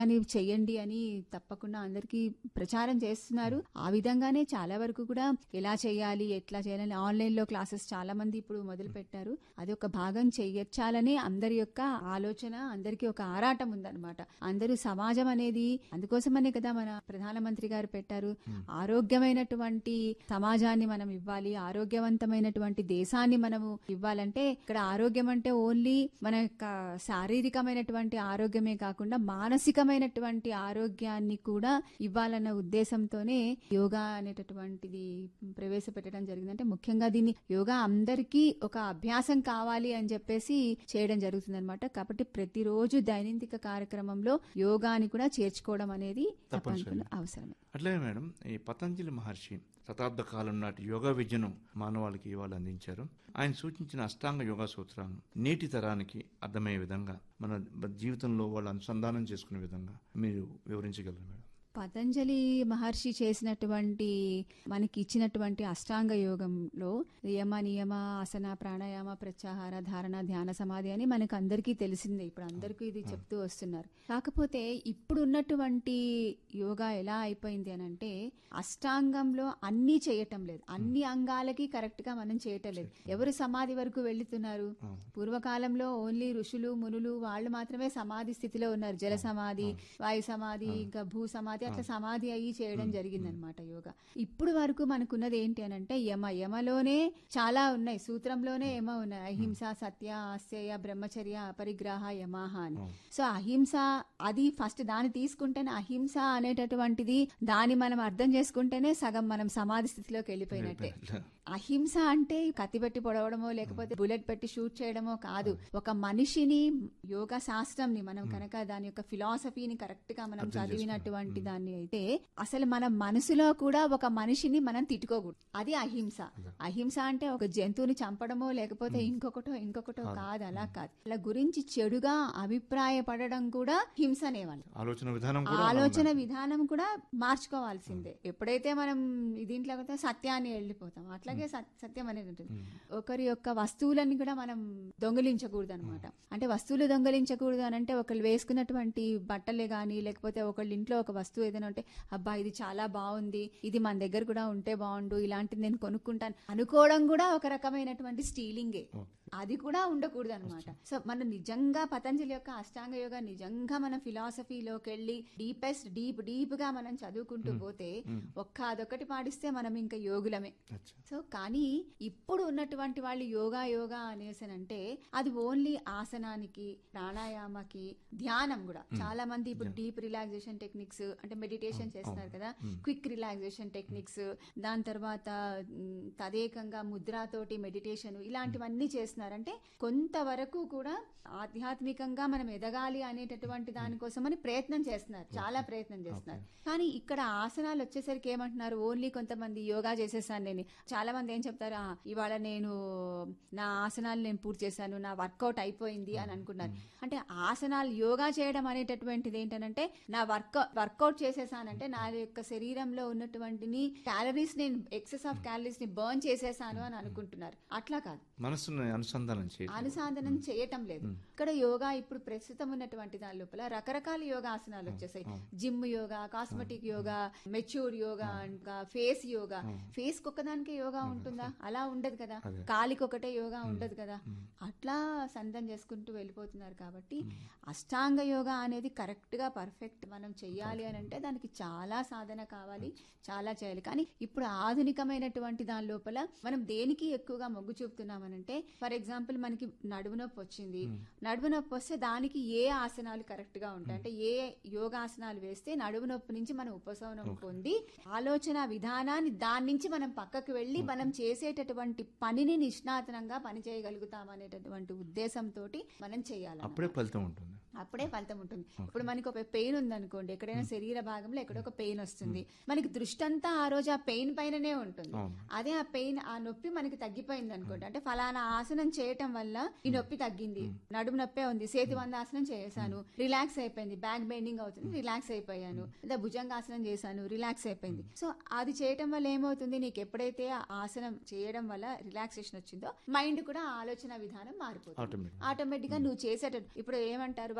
అని చెయ్యండి అని తప్పకుండా అందరికీ ప్రచారం చేస్తున్నారు ఆ విధంగానే చాలా వరకు కూడా ఎలా చేయాలి ఎట్లా చేయాలని ఆన్లైన్ లో క్లాసెస్ చాలా మంది ఇప్పుడు మొదలు పెట్టారు అది ఒక భాగం చెయ్యొచ్చాలని అందరి యొక్క ఆలోచన అందరికీ ఒక ఆరాటం ఉందన్నమాట అందరూ సమాజం అనేది అందుకోసమనే కదా మన ప్రధానమంత్రి గారు పెట్టారు ఆరోగ్యమైనటువంటి సమాజాన్ని మనం ఇవ్వాలి ఆరోగ్యవంతమైనటువంటి దేశాన్ని మనము ఇవ్వాలంటే ఇక్కడ ఆరోగ్యం అంటే ఓన్లీ మన యొక్క శారీరకమైనటువంటి ఆరోగ్యమే కాకుండా మానసికమైనటువంటి ఆరోగ్యాన్ని కూడా ఇవ్వాలన్న ఉద్దేశంతోనే యోగా అనేటటువంటిది ప్రవేశపెట్టడం జరిగింది అంటే ముఖ్యంగా దీన్ని యోగా అందరికీ ఒక అభ్యాసం కావాలి అని చెప్పేసి చేయడం జరుగుతుంది అనమాట కాబట్టి ప్రతిరోజు దైనందిక కార్యక్రమంలో యోగాని కూడా చేర్చుకోవడం అనేది తప్పనిసరిగా అవసరమే అట్లనే మేడం ఈ పతంజలి మహర్షి శతాబ్ద కాలం నాటి యోగా విద్యను మానవాళికి ఇవాళ అందించారు ఆయన సూచించిన అష్టాంగ యోగా సూత్రాలను నేటి తరానికి అర్థమయ్యే విధంగా మన జీవితంలో వాళ్ళు అనుసంధానం చేసుకునే విధంగా మీరు వివరించగలరు మేడం పతంజలి మహర్షి చేసినటువంటి మనకి ఇచ్చినటువంటి అష్టాంగ యోగంలో యమ నియమ ఆసన ప్రాణాయామ ప్రత్యాహార ధారణ ధ్యాన సమాధి అని మనకు అందరికీ తెలిసిందే ఇప్పుడు అందరికీ ఇది చెప్తూ వస్తున్నారు కాకపోతే ఇప్పుడు ఉన్నటువంటి యోగా ఎలా అయిపోయింది అని అంటే అష్టాంగంలో అన్నీ చేయటం లేదు అన్ని అంగాలకి కరెక్ట్ గా మనం చేయటం లేదు ఎవరు సమాధి వరకు వెళ్తున్నారు పూర్వకాలంలో ఓన్లీ ఋషులు మునులు వాళ్ళు మాత్రమే సమాధి స్థితిలో ఉన్నారు జల సమాధి వాయు సమాధి ఇంకా భూ సమాధి అట్లా సమాధి అయ్యి చేయడం జరిగిందనమాట యోగా ఇప్పుడు వరకు మనకున్నది ఏంటి అని అంటే యమ యమలోనే చాలా ఉన్నాయి సూత్రంలోనే యమ ఉన్నాయి అహింస సత్య ఆస్యయ బ్రహ్మచర్య అపరిగ్రహ యమాహ అని సో అహింస అది ఫస్ట్ దాన్ని తీసుకుంటేనే అహింస అనేటటువంటిది దాన్ని మనం అర్థం చేసుకుంటేనే సగం మనం సమాధి స్థితిలోకి వెళ్ళిపోయినట్టే అహింస అంటే కత్తి పెట్టి పొడవడమో లేకపోతే బుల్లెట్ పెట్టి షూట్ చేయడమో కాదు ఒక మనిషిని యోగా శాస్త్రంని మనం కనుక దాని యొక్క ఫిలాసఫీని కరెక్ట్ గా మనం చదివినటువంటి దాన్ని అయితే అసలు మన మనసులో కూడా ఒక మనిషిని మనం తిట్టుకోకూడదు అది అహింస అహింస అంటే ఒక జంతువుని చంపడమో లేకపోతే ఇంకొకటో ఇంకొకటో కాదు అలా కాదు అలా గురించి చెడుగా అభిప్రాయపడడం కూడా హింసనే వాళ్ళు ఆలోచన విధానం కూడా అలా ఆలోచన విధానం కూడా మార్చుకోవాల్సిందే ఎప్పుడైతే మనం దీంట్లో కూడా సత్యాన్ని వెళ్ళిపోతాం అట్లాగే సత్- సత్యం అనేది ఉంటుంది ఒకరి యొక్క వస్తువులన్నీ కూడా మనం దొంగిలించకూడదు అనమాట అంటే వస్తువులు దొంగిలించకూడదు అని అంటే ఒకళ్ళు వేసుకున్నటువంటి బట్టలే గాని లేకపోతే ఒకళ్ళ ఇంట్లో ఒక వస్తువు ఏదైనా ఉంటే అబ్బా ఇది చాలా బాగుంది ఇది మన దగ్గర కూడా ఉంటే బాగుండు ఇలాంటిది నేను కొనుక్కుంటాను అనుకోవడం కూడా ఒక రకమైనటువంటి స్టీలింగే అది కూడా ఉండకూడదు అనమాట సో మనం నిజంగా పతంజలి యొక్క అష్టాంగ యోగా నిజంగా మన ఫిలాసఫీలోకి వెళ్ళి డీపెస్ట్ డీప్ డీప్ గా మనం చదువుకుంటూ పోతే ఒక్క అదొకటి పాటిస్తే మనం ఇంకా యోగులమే అచ్చా. సో కానీ ఇప్పుడు ఉన్నటువంటి వాళ్ళు యోగా యోగా అనేసనంటే అది ఓన్లీ ఆసనానికి ప్రాణాయామకి ధ్యానం కూడా చాలా మంది ఇప్పుడు డీప్ రిలాక్సేషన్ టెక్నిక్స్ అంటే మెడిటేషన్ చేస్తున్నారు కదా క్విక్ రిలాక్సేషన్ టెక్నిక్స్ దాని తర్వాత మ్, తదేకంగా ముద్రతోటి మెడిటేషన్ ఇలాంటివన్నీ చేస్తున్నారంటే కొంతవరకు కూడా ఆధ్యాత్మికంగా మనం ఎదగాలి అనేటటువంటి దానికోసమని ప్రయత్నం చేస్తున్నారు చాలా ప్రయత్నం చేస్తున్నారు కానీ ఇక్కడ ఆసనాలు వచ్చేసరికి ఏమంటున్నారు ఓన్లీ కొంతమంది యోగా చేసేసాను నేను చాలా మంది ఏం చెప్తారు "ఆ, ఇవాళ నేను నా ఆసనాలు నేను పూర్తి చేశాను నా వర్కౌట్ అయిపోయింది అని అనుకున్నారు అంటే ఆసనాలు యోగా చేయడం అనేటటువంటిది ఏంటంటే నా వర్క్ వర్కౌట్ చేసేసానంటే నా యొక్క శరీరంలో ఉన్నటువంటిని క్యాలరీస్ నేను ఎక్సెస్ ఆఫ్ క్యాలరీస్ ని బర్న్ చేసేసాను అని అనుకుంటున్నారు అట్లా కాదు మనసును అనుసంధానం చేయాలి అనుసాధనం చేయటం లేదు ఇక్కడ యోగా ఇప్పుడు ప్రస్తుతం ఉన్నటువంటి దాని లోపల రకరకాల యోగా ఆసనాలు వచ్చేసాయి gym yoga cosmetic yoga mature yoga ఇంకా ఫేస్ యోగా ఫేస్ ఒక్కదానికే యోగా ఉంటుందా అలా ఉండదు కదా కాలికి ఒకటే యోగా ఉండదు కదా అట్లా సందం చేసుకుంటూ వెళ్ళిపోతున్నారు కాబట్టి అష్టాంగ యోగా అనేది కరెక్ట్ గా పర్ఫెక్ట్ మనం చెయ్యాలి అని అంటే దానికి చాలా సాధన కావాలి చాలా చేయాలి కానీ ఇప్పుడు ఆధునికమైనటువంటి దాని లోపల మనం దేనికి ఎక్కువగా మొగ్గు చూపుతున్నామనంటే ఫర్ ఎగ్జాంపుల్ మనకి నడుము నొప్పి వచ్చింది నడుము నొప్పి వస్తే దానికి ఏ ఆసనాలు కరెక్ట్ గా ఉంటాయి అంటే ఏ యోగాసనాలు వేస్తే నడుము నొప్పి నుంచి మనం ఉపశమనం పొంది ఆలోచన విధానాన్ని దాని నుంచి మనం పక్కకు వెళ్ళి మనం చేసేటటువంటి పనిని నిష్ణాతనంగా పని చేయగలుగుతాం అనేటటువంటి ఉద్దేశంతో మనం చేయాలి అప్పుడే ఫలితం ఉంటుంది అప్పుడే ఫలితం ఉంటుంది ఇప్పుడు మనకి ఒక పెయిన్ ఉంది అనుకోండి ఎక్కడైనా శరీర భాగంలో ఎక్కడో ఒక పెయిన్ వస్తుంది మనకి దృష్టి అంతా ఆ రోజు ఆ పెయిన్ పైననే ఉంటుంది అవును. అదే ఆ పెయిన్ ఆ నొప్పి మనకి తగ్గిపోయింది అనుకోండి అంటే ఫలానా ఆసనం చేయటం వల్ల ఈ నొప్పి తగ్గింది నడుము నొప్పే ఉంది సేతు ఆసనం చేశాను రిలాక్స్ అయిపోయింది బ్యాక్ బెండింగ్ అవుతుంది రిలాక్స్ అయిపోయాను లేదా భుజంగాసనం చేశాను రిలాక్స్ అయిపోయింది సో అది చేయటం వల్ల ఏమవుతుంది నీకు ఎప్పుడైతే ఆ ఆసనం చేయడం వల్ల రిలాక్సేషన్ వచ్చిందో మైండ్ కూడా ఆ ఆలోచన విధానం మారిపోతుంది Automatic. ఆటోమేటిక్ గా నువ్వు చేసేట ఇప్పుడు ఏమంటారు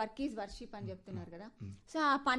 వర్క్ ఈజ్ వర్షిప్ అని చెప్తున్నారు కదా సో ఆ పని